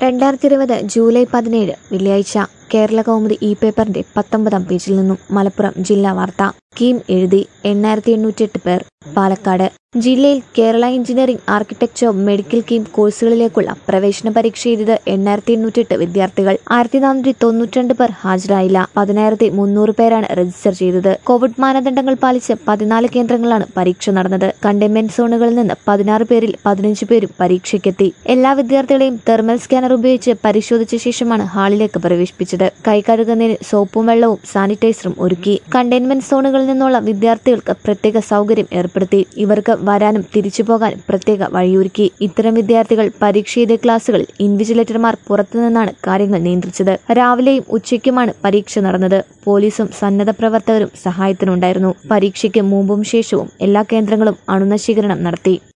രണ്ടായിരത്തി ഇരുപത് ജൂലൈ പതിനേഴ് വെള്ളിയാഴ്ച കേരള കൗമുദി ഇ പേപ്പറിന്റെ പത്തൊമ്പതാം പേജിൽ നിന്നും മലപ്പുറം ജില്ലാ വാർത്ത കീം എഴുതി എണ്ണായിരത്തി എണ്ണൂറ്റിയെട്ട് പേർ പാലക്കാട് ജില്ലയിൽ Kerala engineering architecture medical KEAM കോഴ്സുകളിലേക്കുള്ള പ്രവേശന പരീക്ഷ എഴുതിയത് എണ്ണായിരത്തി എണ്ണൂറ്റിയെട്ട് വിദ്യാർത്ഥികൾ ആയിരത്തി നാനൂറ്റി തൊണ്ണൂറ്റിരണ്ട് പേർ ഹാജരായില്ല പതിനായിരത്തി മുന്നൂറ് പേരാണ് രജിസ്റ്റർ ചെയ്തത് കോവിഡ് മാനദണ്ഡങ്ങൾ പാലിച്ച് പതിനാല് കേന്ദ്രങ്ങളാണ് പരീക്ഷ നടന്നത് കണ്ടെയ്ൻമെന്റ് സോണുകളിൽ നിന്ന് പതിനാറ് പേരിൽ പതിനഞ്ച് പേരും പരീക്ഷയ്ക്കെത്തി എല്ലാ വിദ്യാർത്ഥികളെയും തെർമൽ സ്കാനർ ഉപയോഗിച്ച് പരിശോധിച്ച ശേഷമാണ് ഹാളിലേക്ക് പ്രവേശിപ്പിച്ചത് കൈ കഴുകുന്നതിന് സോപ്പും വെള്ളവും സാനിറ്റൈസറും ഒരുക്കി കണ്ടെയ്ൻമെന്റ് സോണുകളിൽ നിന്നുള്ള വിദ്യാർത്ഥികൾക്ക് പ്രത്യേക സൗകര്യം ഏർപ്പെടുത്തി ഇവർക്ക് വരാനും തിരിച്ചു പോകാനും പ്രത്യേക വഴിയൊരുക്കി ഇത്തരം വിദ്യാർത്ഥികൾ പരീക്ഷ എഴുതിയ ക്ലാസുകളിൽ ഇൻവിജിലേറ്റർമാർ പുറത്തുനിന്നാണ് കാര്യങ്ങൾ നിയന്ത്രിച്ചത് രാവിലെയും ഉച്ചയ്ക്കുമാണ് പരീക്ഷ നടന്നത് പോലീസും സന്നദ്ധ പ്രവർത്തകരും സഹായത്തിനുണ്ടായിരുന്നു പരീക്ഷയ്ക്ക് മുമ്പും ശേഷവും എല്ലാ കേന്ദ്രങ്ങളും അണുനശീകരണം നടത്തി